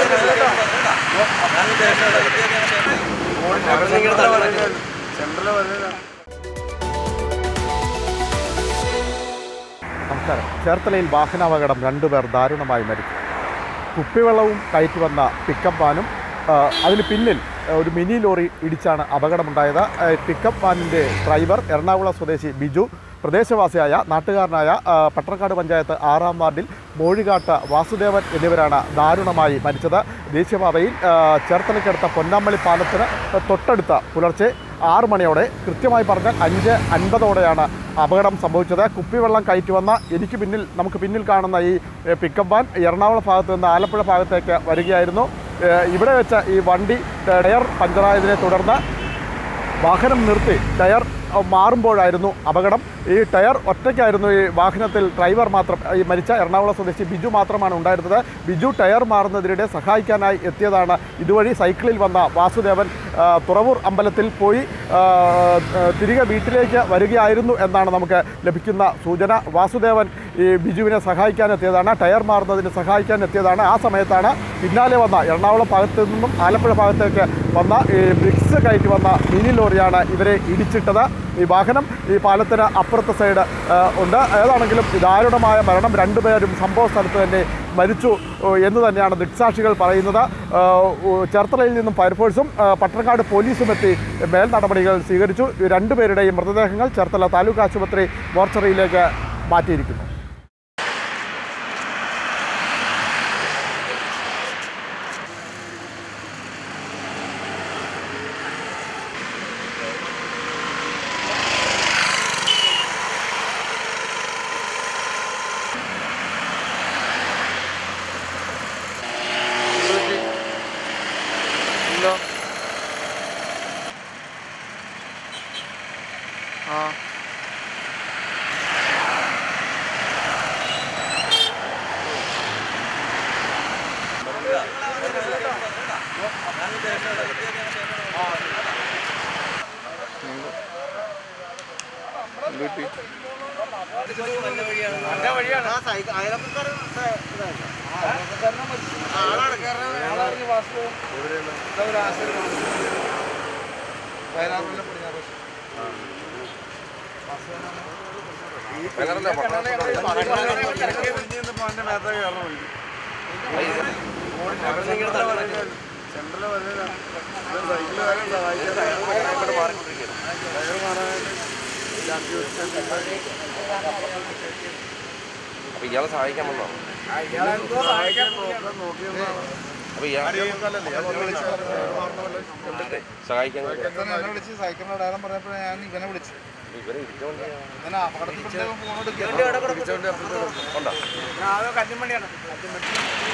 നമസ്കാരം ചേർത്തലയിൽ വാഹനാപകടം രണ്ടുപേർ ദാരുണമായി മരിച്ചു കുപ്പിവെള്ളവും കയറ്റി വന്ന പിക്കപ്പ് വാനും ആ, അതിന് പിന്നിൽ ആ, ഒരു മിനി ലോറി ഇടിച്ചാണ് അപകടമുണ്ടായത് ആ, പിക്കപ്പ് വാനിൻ്റെ ഡ്രൈവർ എറണാകുളം സ്വദേശി ബിജു പ്രദേശവാസിയായ നാട്ടുകാരനായ ആ, പട്ടണക്കാട് പഞ്ചായത്ത് ആറാം വാർഡിൽ മോഴികാട്ട് വാസുദേവൻ എന്നിവരാണ് ദാരുണമായി മരിച്ചത് ദേശീയപാതയിൽ ആ, ചേർത്തലയ്ക്കടുത്ത പൊന്നാമ്പള്ളി പാലത്തിന് തൊട്ടടുത്ത പുലർച്ചെ ആറ് മണിയോടെ കൃത്യമായി പറഞ്ഞാൽ അഞ്ച് അൻപതോടെയാണ് അപകടം സംഭവിച്ചത് കുപ്പിവെള്ളം കയറ്റി വന്ന എനിക്ക് പിന്നിൽ നമുക്ക് പിന്നിൽ കാണുന്ന ഈ എ, പിക്കപ്പ് വാൻ എറണാകുളം ഭാഗത്ത് നിന്ന് ആലപ്പുഴ ഭാഗത്തേക്ക് വരികയായിരുന്നു എ, ഇവിടെ വെച്ച ഈ വണ്ടി ടയർ പഞ്ചറായതിനെ തുടർന്ന് വാഹനം നിർത്തി ടയർ അഹ്, മാറുമ്പോഴായിരുന്നു അപകടം ഈ ടയർ ഒറ്റയ്ക്കായിരുന്നു ഈ വാഹനത്തിൽ ഡ്രൈവർ മാത്രം ഈ മരിച്ച എറണാകുളം സ്വദേശി ബിജു മാത്രമാണ് ഉണ്ടായിരുന്നത് ബിജു ടയർ മാറുന്നതിനിടെ സഹായിക്കാനായി എത്തിയതാണ് ഇതുവഴി സൈക്കിളിൽ വന്ന വാസുദേവൻ ആ, തുറവൂർ അമ്പലത്തിൽ പോയി ആ, ആ, തിരികെ വീട്ടിലേക്ക് വരികയായിരുന്നു എന്നാണ് നമുക്ക് ലഭിക്കുന്ന സൂചന വാസുദേവൻ ഈ ബിജുവിനെ സഹായിക്കാൻ എത്തിയതാണ് ടയർ മാറുന്നതിന് സഹായിക്കാൻ എത്തിയതാണ് ആ സമയത്താണ് പിന്നാലെ വന്ന എറണാകുളം ഭാഗത്തു നിന്നും ആലപ്പുഴ ഭാഗത്തേക്ക് വന്ന ഈ ബ്രിക്സ് കയറ്റി വന്ന മിനി ലോറിയാണ് ഇവരെ ഇടിച്ചിട്ടത് ഈ വാഹനം ഈ പാലത്തിന് അപ്പുറത്തെ സൈഡ് ആ, ഉണ്ട് ഏതാണെങ്കിലും ഈ ദാരുണമായ മരണം രണ്ടുപേരും സംഭവ സ്ഥലത്ത് തന്നെ മരിച്ചു ഓ, എന്ന് തന്നെയാണ് ദൃക്സാക്ഷികൾ പറയുന്നത് ആ, ഓ, ചേർത്തലയിൽ നിന്നും ഫയർഫോഴ്സും ആ, പട്ടണക്കാട് പോലീസും എത്തി മേൽ നടപടികൾ സ്വീകരിച്ചു ഈ രണ്ടുപേരുടെയും മൃതദേഹങ്ങൾ ചേർത്തല താലൂക്ക് ആശുപത്രി മോർച്ചറിയിലേക്ക് മാറ്റിയിരിക്കുന്നു ഇല്ലോ ആ വീട്ടിൽ അപ്പൊ ഇയാളെ സഹായിക്കാൻ വന്നോ അപ്പൊ ഇയാളെ സഹായിക്കാൻ എന്നെ വിളിച്ച് സൈക്കിളിന്റെ അടയാളം പറഞ്ഞപ്പോഴേ ഞാൻ ഇവനെ വിളിച്ചു ഇവരെ ഇരിച്ചോണ്ട് ഇവനെ അപകടത്തിൽ ഫോൺ എടുക്കുക ഉണ്ടോ കഞ്ഞിമണിയാണ്